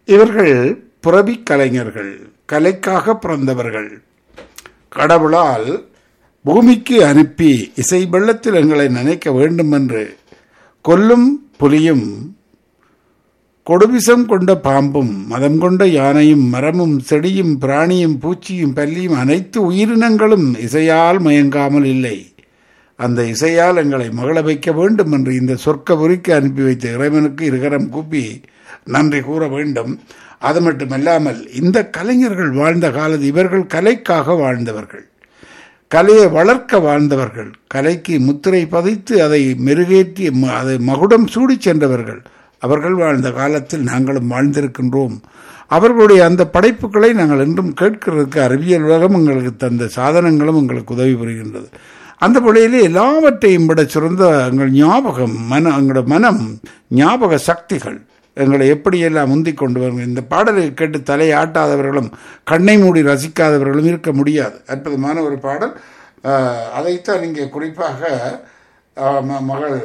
இவர்கள் புறவி கலைஞர்கள் கலைக்காக பிறந்தவர்கள் கடவுளால் பூமிக்கு அனுப்பி இசை வெள்ளத்தில் எங்களை நினைக்க வேண்டும் என்று கொல்லும் புலியும் கொடுவிசம் கொண்ட பாம்பும் மதம் கொண்ட யானையும் மரமும் செடியும் பிராணியும் பூச்சியும் பல்லியும் அனைத்து உயிரினங்களும் இசையால் மயங்காமல் இல்லை அந்த இசையால் எங்களை மகள வைக்க வேண்டும் என்று இந்த சொர்க்க உரிக்கு அனுப்பி வைத்த இறைவனுக்கு இருகரம் கூப்பி நன்றி கூற வேண்டும் அது மட்டுமல்லாமல் இந்த கலைஞர்கள் வாழ்ந்த காலத்தில் இவர்கள் கலைக்காக வாழ்ந்தவர்கள் கலையை வளர்க்க வாழ்ந்தவர்கள் கலைக்கு முத்திரை பதித்து அதை மெருகேற்றி ம- அதை மகுடம் சூடிச் சென்றவர்கள் அவர்கள் வாழ்ந்த காலத்தில் நாங்களும் வாழ்ந்திருக்கின்றோம் அவர்களுடைய அந்த படைப்புகளை நாங்கள் இன்றும் கேட்கிறதுக்கு அறிவியல் உலகம் எங்களுக்கு தந்த சாதனங்களும் எங்களுக்கு உதவி புரிகின்றது அந்த வழியிலே எல்லாவற்றையும் விட சிறந்த எங்கள் ஞாபகம் மன எங்களோட மனம் ஞாபக சக்திகள் எங்களை எப்படியெல்லாம் முந்திக் கொண்டு வரும் இந்த பாடலை கேட்டு தலையை ஆட்டாதவர்களும் கண்ணை மூடி ரசிக்காதவர்களும் இருக்க முடியாது அற்புதமான ஒரு பாடல் அஹ், அதைத்தான் இங்கே குறிப்பாக அஹ், ம- மகள்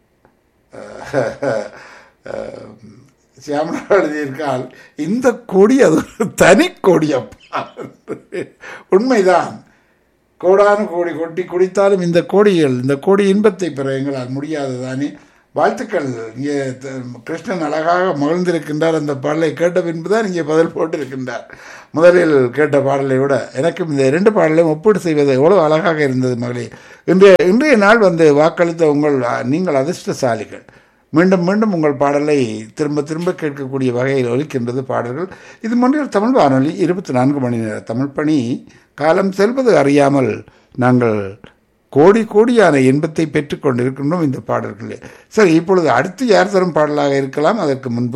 அஹ், அஹ், சியாமலா எழுதியிருக்கால் இந்த கொடி அது ஒரு தனி கொடி அப்பா உண்மைதான் கோடானு கோடி கொட்டி குடித்தாலும் இந்த கோடிகள் இந்த கோடி இன்பத்தை பெற எங்களால் முடியாது தானே வாழ்த்துக்கள் இங்கே த- கிருஷ்ணன் அழகாக மகிழ்ந்திருக்கின்றார் அந்த பாடலை கேட்ட பின்பு தான் இங்கே பதில் போட்டிருக்கின்றார் முதலில் கேட்ட பாடலை விட எனக்கும் இந்த இரண்டு பாடலையும் ஒப்பீடு செய்வது எவ்வளவு அழகாக இருந்தது மகளே இன்றைய இன்றைய நாள் வந்து வாக்களித்த உங்கள் நீங்கள் அதிர்ஷ்டசாலிகள் மீண்டும் மீண்டும் உங்கள் பாடலை திரும்ப திரும்ப கேட்கக்கூடிய வகையில் ஒலிக்கின்றது பாடல்கள் இது மொழியில் தமிழ் வானொலி இருபத்தி நான்கு மணி நேர தமிழ் பணி காலம் செல்வது அறியாமல் நாங்கள் கோடி கோடியான இன்பத்தை பெற்றுக் கொண்டிருக்கின்றோம் இந்த பாடல்களே சரி இப்பொழுது அடுத்து யார் தரும் பாடலாக இருக்கலாம் அதற்கு முன்பு